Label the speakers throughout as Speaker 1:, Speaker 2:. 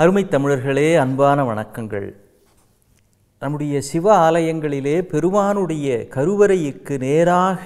Speaker 1: அருமை தமிழர்களே அன்பான வணக்கங்கள் நம்முடைய சிவ ஆலயங்களிலே பெருமானுடைய கருவறைக்கு நேராக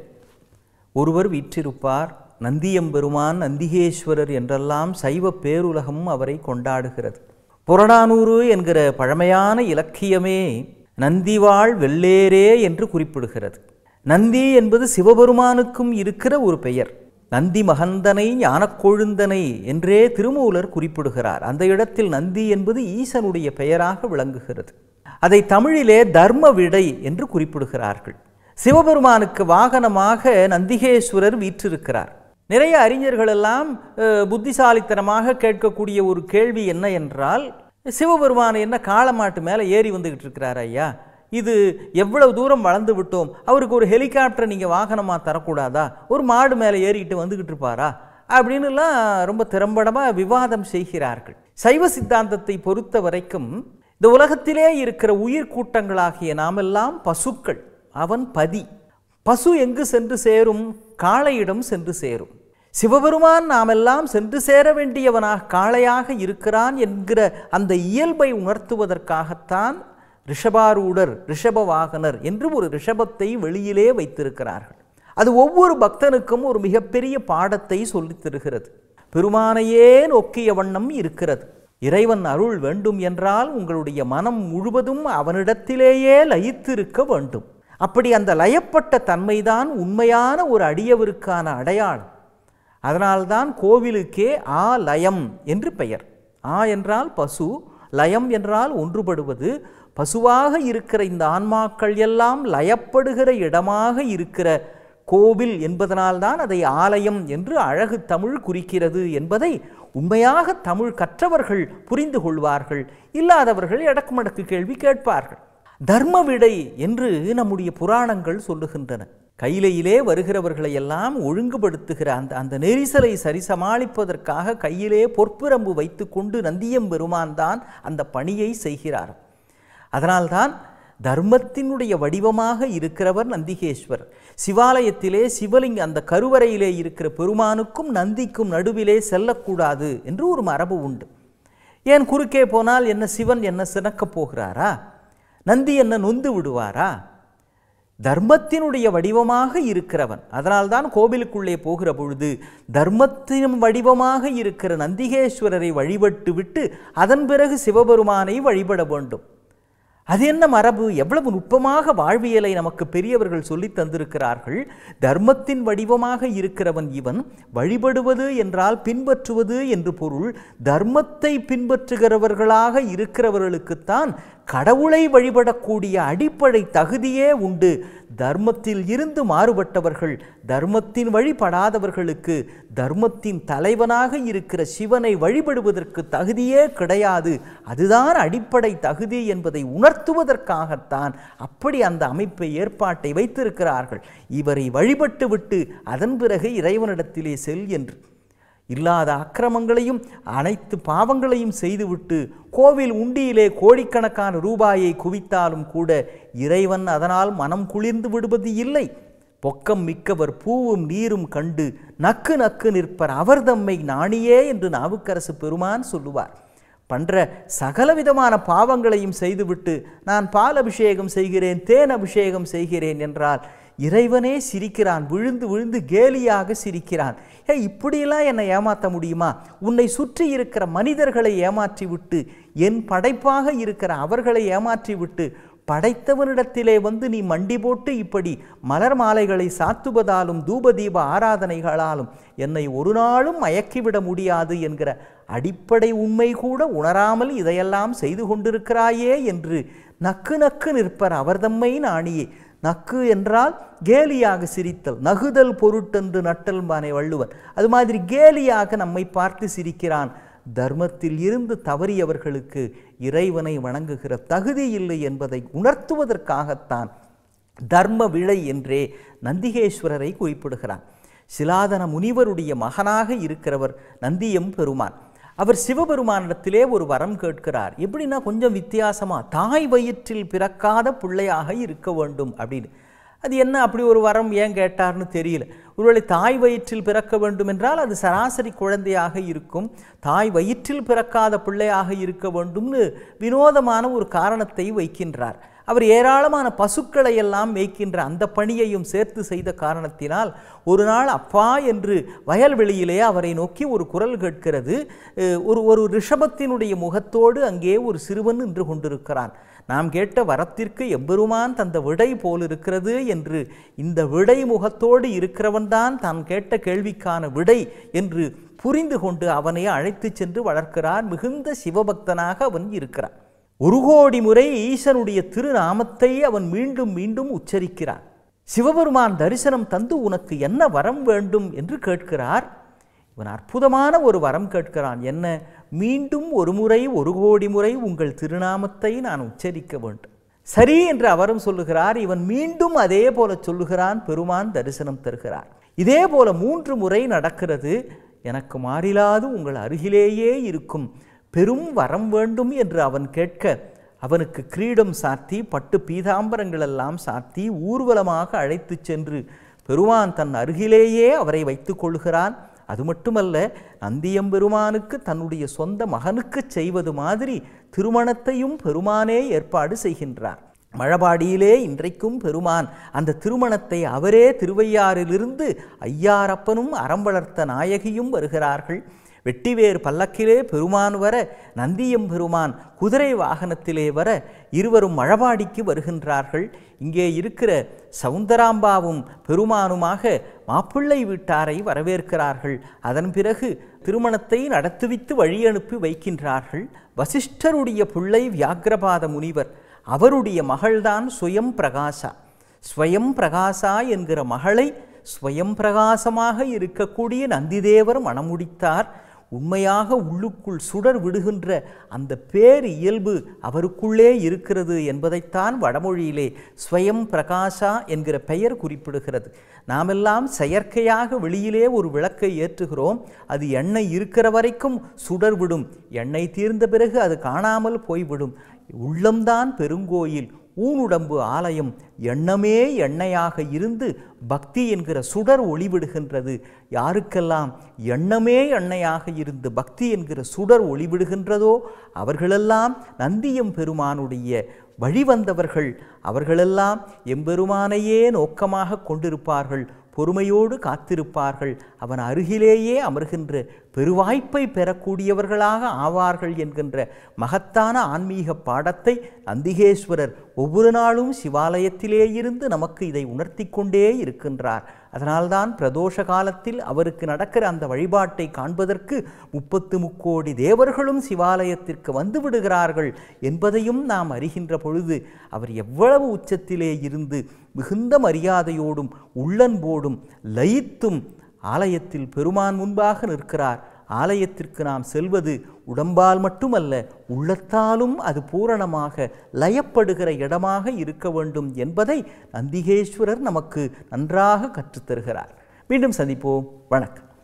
Speaker 1: ஒருவர் வீற்றிருப்பார் நந்தியம்பெருமான் நந்திகேஸ்வரர் என்றெல்லாம் சைவ பேருலகம் அவரை கொண்டாடுகிறது புறநானூறு என்கிற பழமையான இலக்கியமே நந்திவாள் வெள்ளேரே என்று குறிப்பிடுகிறது நந்தி என்பது சிவபெருமானுக்கும் இருக்கிற ஒரு பெயர் நந்தி மகந்தனை ஞானக்கொழுந்தனை என்றே திருமூலர் குறிப்பிடுகிறார் அந்த இடத்தில் நந்தி என்பது ஈசனுடைய பெயராக விளங்குகிறது அதை தமிழிலே தர்ம விடை என்று குறிப்பிடுகிறார்கள் சிவபெருமானுக்கு வாகனமாக நந்திகேஸ்வரர் வீற்றிருக்கிறார் நிறைய அறிஞர்கள் எல்லாம் அஹ், புத்திசாலித்தனமாக கேட்கக்கூடிய ஒரு கேள்வி என்ன என்றால் சிவபெருமான் என்ன காளமாட்டு மேலே ஏறி வந்துகிட்டு இருக்கிறார் ஐயா இது எவ்வளவு தூரம் வளர்ந்து விட்டோம் அவருக்கு ஒரு ஹெலிகாப்டர் நீங்கள் வாகனமாக தரக்கூடாதா ஒரு மாடு மேலே ஏறிக்கிட்டு வந்துக்கிட்டு இருப்பாரா அப்படின்னுலாம் ரொம்ப திறம்படமாக விவாதம் செய்கிறார்கள் சைவ சித்தாந்தத்தை பொறுத்த வரைக்கும் இந்த உலகத்திலே இருக்கிற உயிர் கூட்டங்களாகிய நாமெல்லாம் பசுக்கள் அவன் பதி பசு எங்கு சென்று சேரும் காளையிடம் சென்று சேரும் சிவபெருமான் நாமெல்லாம் சென்று சேர வேண்டியவனாக காளையாக இருக்கிறான் என்கிற அந்த இயல்பை உணர்த்துவதற்காகத்தான் ரிஷபாரூடர் ரிஷப வாகனர் என்று ஒரு ரிஷபத்தை வெளியிலே வைத்திருக்கிறார்கள் அது ஒவ்வொரு பக்தனுக்கும் ஒரு மிகப்பெரிய பாடத்தை சொல்லித் தருகிறது பெருமானையே நோக்கிய வண்ணம் இருக்கிறது இறைவன் அருள் வேண்டும் என்றால் உங்களுடைய மனம் முழுவதும் அவனிடத்திலேயே லயித்திருக்க வேண்டும் அப்படி அந்த லயப்பட்ட தன்மைதான் உண்மையான ஒரு அடியவருக்கான அடையாளம் அதனால்தான் கோவிலுக்கே ஆ லயம் என்று பெயர் ஆ என்றால் பசு லயம் என்றால் ஒன்றுபடுவது பசுவாக இருக்கிற இந்த ஆன்மாக்கள் எல்லாம் லயப்படுகிற இடமாக இருக்கிற கோவில் என்பதனால்தான் அதை ஆலயம் என்று அழகு தமிழ் குறிக்கிறது என்பதை உண்மையாக தமிழ் கற்றவர்கள் புரிந்து கொள்வார்கள் இல்லாதவர்கள் எடக்குமடக்கு கேள்வி கேட்பார்கள் தர்ம விடை என்று நம்முடைய புராணங்கள் சொல்லுகின்றன கையிலையிலே வருகிறவர்களை எல்லாம் ஒழுங்குபடுத்துகிற அந்த அந்த நெரிசலை சரி சமாளிப்பதற்காக கையிலே பொற்பிரம்பு வைத்துக்கொண்டு நந்தியம் பெருமான் தான் அந்த பணியை செய்கிறார் அதனால்தான் தர்மத்தினுடைய வடிவமாக இருக்கிறவர் நந்திகேஸ்வரர் சிவாலயத்திலே சிவலிங்க அந்த கருவறையிலே இருக்கிற பெருமானுக்கும் நந்திக்கும் நடுவிலே செல்லக்கூடாது என்று ஒரு மரபு உண்டு ஏன் குறுக்கே போனால் என்ன சிவன் என்ன சினக்கப் போகிறாரா நந்தி என்ன நொந்து விடுவாரா தர்மத்தினுடைய வடிவமாக இருக்கிறவன் அதனால்தான் கோவிலுக்குள்ளே போகிற பொழுது தர்மத்தின் வடிவமாக இருக்கிற நந்திகேஸ்வரரை வழிபட்டு விட்டு அதன் பிறகு சிவபெருமானை வழிபட வேண்டும் அது என்ன மரபு எவ்வளவு நுட்பமாக வாழ்வியலை நமக்கு பெரியவர்கள் சொல்லித் தந்திருக்கிறார்கள் தர்மத்தின் வடிவமாக இருக்கிறவன் இவன் வழிபடுவது என்றால் பின்பற்றுவது என்று பொருள் தர்மத்தை பின்பற்றுகிறவர்களாக இருக்கிறவர்களுக்குத்தான் கடவுளை வழிபடக்கூடிய அடிப்படை தகுதியே உண்டு தர்மத்தில் இருந்து மாறுபட்டவர்கள் தர்மத்தின் வழிபடாதவர்களுக்கு தர்மத்தின் தலைவனாக இருக்கிற சிவனை வழிபடுவதற்கு தகுதியே கிடையாது அதுதான் அடிப்படை தகுதி என்பதை உணர்த்துவதற்காகத்தான் அப்படி அந்த அமைப்பை ஏற்பாட்டை வைத்திருக்கிறார்கள் இவரை வழிபட்டு விட்டு அதன் பிறகு இறைவனிடத்திலே செல் என்று இல்லாத அக்கிரமங்களையும் அனைத்து பாவங்களையும் செய்துவிட்டு கோவில் உண்டியிலே கோடிக்கணக்கான ரூபாயை குவித்தாலும் கூட இறைவன் அதனால் மனம் குளிர்ந்து விடுவது இல்லை பொக்கம் மிக்கவர் பூவும் நீரும் கண்டு நக்கு நக்கு நிற்பர் அவர் தம்மை நாணியே என்று நாவுக்கரசு பெருமான் சொல்லுவார் பண்ற சகலவிதமான பாவங்களையும் செய்துவிட்டு நான் பால் அபிஷேகம் செய்கிறேன் தேன் அபிஷேகம் செய்கிறேன் என்றால் இறைவனே சிரிக்கிறான் விழுந்து விழுந்து கேலியாக சிரிக்கிறான் ஏ இப்படியெல்லாம் என்னை ஏமாற்ற முடியுமா உன்னை சுற்றி இருக்கிற மனிதர்களை ஏமாற்றி விட்டு என் படைப்பாக இருக்கிற அவர்களை ஏமாற்றி விட்டு படைத்தவனிடத்திலே வந்து நீ மண்டி போட்டு இப்படி மலர் மாலைகளை சாத்துவதாலும் தூபதீப ஆராதனைகளாலும் என்னை ஒரு நாளும் மயக்கிவிட முடியாது என்கிற அடிப்படை உண்மை கூட உணராமல் இதையெல்லாம் செய்து கொண்டிருக்கிறாயே என்று நக்கு நக்கு நிற்பர் அவர்தம்மை நாணியே நக்கு என்றால் கேலியாக சிரித்தல் நகுதல் பொருட்டென்று நட்டல் பானை வள்ளுவன் அது மாதிரி கேலியாக நம்மை பார்த்து சிரிக்கிறான் தர்மத்தில் இருந்து தவறியவர்களுக்கு இறைவனை வணங்குகிற தகுதி இல்லை என்பதை உணர்த்துவதற்காகத்தான் தர்ம விழை என்றே நந்திகேஸ்வரரை குறிப்பிடுகிறான் சிலாதன முனிவருடைய மகனாக இருக்கிறவர் நந்தியம் பெருமான் அவர் சிவபெருமானிடத்திலே ஒரு வரம் கேட்கிறார் எப்படின்னா கொஞ்சம் வித்தியாசமா தாய் வயிற்றில் பிறக்காத பிள்ளையாக இருக்க வேண்டும் அப்படின்னு அது என்ன அப்படி ஒரு வரம் ஏன் கேட்டார்னு தெரியல ஒருவேளை தாய் வயிற்றில் பிறக்க வேண்டும் என்றால் அது சராசரி குழந்தையாக இருக்கும் தாய் வயிற்றில் பிறக்காத பிள்ளையாக இருக்க வேண்டும்னு வினோதமான ஒரு காரணத்தை வைக்கின்றார் அவர் ஏராளமான பசுக்களை எல்லாம் மேய்க்கின்ற அந்த பணியையும் சேர்த்து செய்த காரணத்தினால் ஒரு நாள் அப்பா என்று வயல்வெளியிலே அவரை நோக்கி ஒரு குரல் கேட்கிறது அஹ் ஒரு ஒரு ரிஷபத்தினுடைய முகத்தோடு அங்கே ஒரு சிறுவன் நின்று கொண்டிருக்கிறான் நாம் கேட்ட வரத்திற்கு எம்பெருமான் தந்த விடை போல் இருக்கிறது என்று இந்த விடை முகத்தோடு இருக்கிறவன்தான் தான் கேட்ட கேள்விக்கான விடை என்று புரிந்து கொண்டு அவனை அழைத்துச் சென்று வளர்க்கிறார் மிகுந்த சிவபக்தனாக அவன் இருக்கிறான் ஒரு கோடி முறை ஈசனுடைய திருநாமத்தை அவன் மீண்டும் மீண்டும் உச்சரிக்கிறான் சிவபெருமான் தரிசனம் தந்து உனக்கு என்ன வரம் வேண்டும் என்று கேட்கிறார் இவன் அற்புதமான ஒரு வரம் கேட்கிறான் என்ன மீண்டும் ஒரு முறை ஒரு கோடி முறை உங்கள் திருநாமத்தை நான் உச்சரிக்க வேண்டும் சரி என்று அவரும் சொல்லுகிறார் இவன் மீண்டும் அதே போல சொல்லுகிறான் பெருமான் தரிசனம் தருகிறார் இதே போல மூன்று முறை நடக்கிறது எனக்கு மாறிலாது உங்கள் அருகிலேயே இருக்கும் பெரும் வரம் வேண்டும் என்று அவன் கேட்க அவனுக்கு கிரீடம் சாத்தி பட்டு பீதாம்பரங்கள் எல்லாம் சாத்தி ஊர்வலமாக அழைத்துச் சென்று பெருமான் தன் அருகிலேயே அவரை வைத்துக் கொள்கிறான் அது மட்டுமல்ல நந்தியம்பெருமானுக்கு தன்னுடைய சொந்த மகனுக்கு செய்வது மாதிரி திருமணத்தையும் பெருமானே ஏற்பாடு செய்கின்றார் மழபாடியிலே இன்றைக்கும் பெருமான் அந்த திருமணத்தை அவரே திருவையாறிலிருந்து ஐயாரப்பனும் அறம் வளர்த்த நாயகியும் வருகிறார்கள் வெட்டிவேர் பல்லக்கிலே பெருமான் வர நந்தியம் பெருமான் குதிரை வாகனத்திலே வர இருவரும் மழபாடிக்கு வருகின்றார்கள் இங்கே இருக்கிற சவுந்தராம்பாவும் பெருமானுமாக மாப்பிள்ளை வீட்டாரை வரவேற்கிறார்கள் அதன் பிறகு திருமணத்தை நடத்துவித்து வழி அனுப்பி வைக்கின்றார்கள் வசிஷ்டருடைய பிள்ளை வியாக்கிரபாத முனிவர் அவருடைய மகள்தான் சுயம் பிரகாசா ஸ்வயம் பிரகாசா என்கிற மகளை ஸ்வயம் பிரகாசமாக இருக்கக்கூடிய நந்திதேவர் மணமுடித்தார் உண்மையாக உள்ளுக்குள் சுடர் விடுகின்ற அந்த பேர் இயல்பு அவருக்குள்ளே இருக்கிறது என்பதைத்தான் வடமொழியிலே ஸ்வயம் பிரகாசா என்கிற பெயர் குறிப்பிடுகிறது நாமெல்லாம் செயற்கையாக வெளியிலே ஒரு விளக்கை ஏற்றுகிறோம் அது எண்ணெய் இருக்கிற வரைக்கும் சுடர் விடும் எண்ணெய் தீர்ந்த பிறகு அது காணாமல் போய்விடும் உள்ளம்தான் பெருங்கோயில் ஊனுடம்பு ஆலயம் எண்ணமே எண்ணெயாக இருந்து பக்தி என்கிற சுடர் ஒளிவிடுகின்றது யாருக்கெல்லாம் எண்ணமே எண்ணெயாக இருந்து பக்தி என்கிற சுடர் ஒளிவிடுகின்றதோ அவர்களெல்லாம் நந்தியம் பெருமானுடைய வழிவந்தவர்கள் அவர்களெல்லாம் எம்பெருமானையே நோக்கமாக கொண்டிருப்பார்கள் பொறுமையோடு காத்திருப்பார்கள் அவன் அருகிலேயே அமர்கின்ற பெருவாய்ப்பை பெறக்கூடியவர்களாக ஆவார்கள் என்கின்ற மகத்தான ஆன்மீக பாடத்தை நந்திகேஸ்வரர் ஒவ்வொரு நாளும் சிவாலயத்திலே இருந்து நமக்கு இதை உணர்த்தி கொண்டே இருக்கின்றார் அதனால்தான் பிரதோஷ காலத்தில் அவருக்கு நடக்கிற அந்த வழிபாட்டை காண்பதற்கு முப்பத்து முக்கோடி தேவர்களும் சிவாலயத்திற்கு வந்து விடுகிறார்கள் என்பதையும் நாம் அறிகின்ற பொழுது அவர் எவ்வளவு உச்சத்திலே இருந்து மிகுந்த மரியாதையோடும் உள்ளன்போடும் லயித்தும் ஆலயத்தில் பெருமான் முன்பாக நிற்கிறார் ஆலயத்திற்கு நாம் செல்வது உடம்பால் மட்டுமல்ல உள்ளத்தாலும் அது பூரணமாக லயப்படுகிற இடமாக இருக்க வேண்டும் என்பதை நந்திகேஸ்வரர் நமக்கு நன்றாக கற்றுத்தருகிறார் மீண்டும் சந்திப்போம் வணக்கம்